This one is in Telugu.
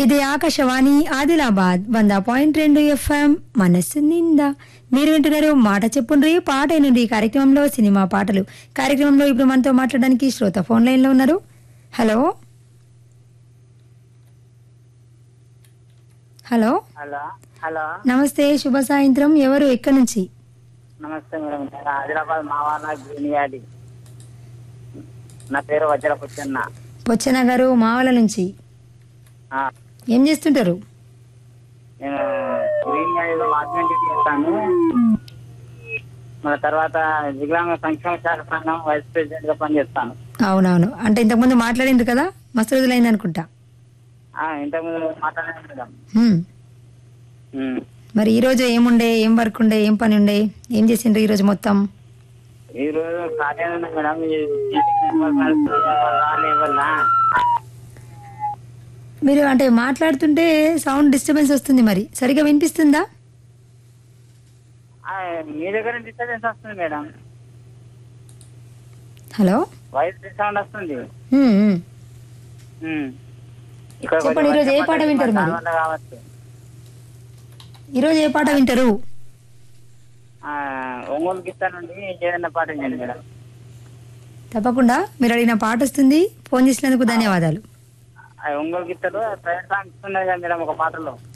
ఇది ఆకాశవాణి ఆదిలాబాద్ వంద పాయింట్ రెండు ఎఫ్ఎం మనస్సు నిందా మీరు వింటున్నారు మాట చెప్పుండ్రి పాట అయినండి ఈ కార్యక్రమంలో సినిమా పాటలు కార్యక్రమంలో ఇప్పుడు మనతో మాట్లాడడానికి శ్రోత ఫోన్ లైన్ లో ఉన్నారు హలో హలో హలో హలో నమస్తే శుభ సాయంత్రం ఎవరు ఎక్కడి నుంచి నమస్తే మేడం నేను ఆదిలాబాద్ మావాల గ్రీనియాడి నా పేరు వజ్రపుచ్చన్న పొచ్చన గారు మావల నుంచి ఆ, ఏం చేస్తుంటారు నేను గ్రీనియాడిలో వాచ్మెన్ డ్యూటీ చేస్తాను మన తర్వాత వికలాంగ సంక్షేమ శాఖ సంఘం వైస్ ప్రెసిడెంట్ గా పనిచేస్తాను అవునవును అంటే ఇంతకుముందు మాట్లాడిండ్రు కదా మస్తు రోజులైంది అనుకుంటా ఆ, ఇంతకుముందు మాట్లాడాను మేడం హ్మ్. ఉమ్. మరి ఈ రోజు ఏముండే ఏం వర్క్ ఉండే ఏం పని ఉండే ఏం చేసిండ్రు ఈ రోజు మొత్తం ఈ రోజు ఖాళీ ఉంది మేడం ఈ సీటింగ్ నెంబర్ నడుస్తుంది వల్ల లేవల్ల మీరు అంటే మాట్లాడుతుంటే సౌండ్ డిస్టర్బెన్స్ వస్తుంది మరి సరిగా వినిపిస్తుందా ఆ, మీ దగ్గర డిస్టర్బెన్స్ వస్తుంది మేడం హలో వాయిస్ సౌండ్ వస్తుంది హ్మ్, హ్మ్. ఉమ్. ఇక్కడ చెప్పండి, కొంచెం ఈరోజు ఏ వర్షం పాట పడ్డది, వింటారు దాని మరి? వల్ల కావచ్చు ఈరోజు ఏ పాట వింటారు ఆ, ఒంగోలు గిత్త నుండి ఏదైనా పాట వినండి మేడం తప్పకుండా మీరు అడిగిన పాట వస్తుంది ఫోన్ చేసినందుకు ధన్యవాదాలు ఆ ఒంగోలు గిత్తలు ప్రైవేట్ సాంగ్స్ ఉన్నాయి కదా మేడం ఒక పాటలో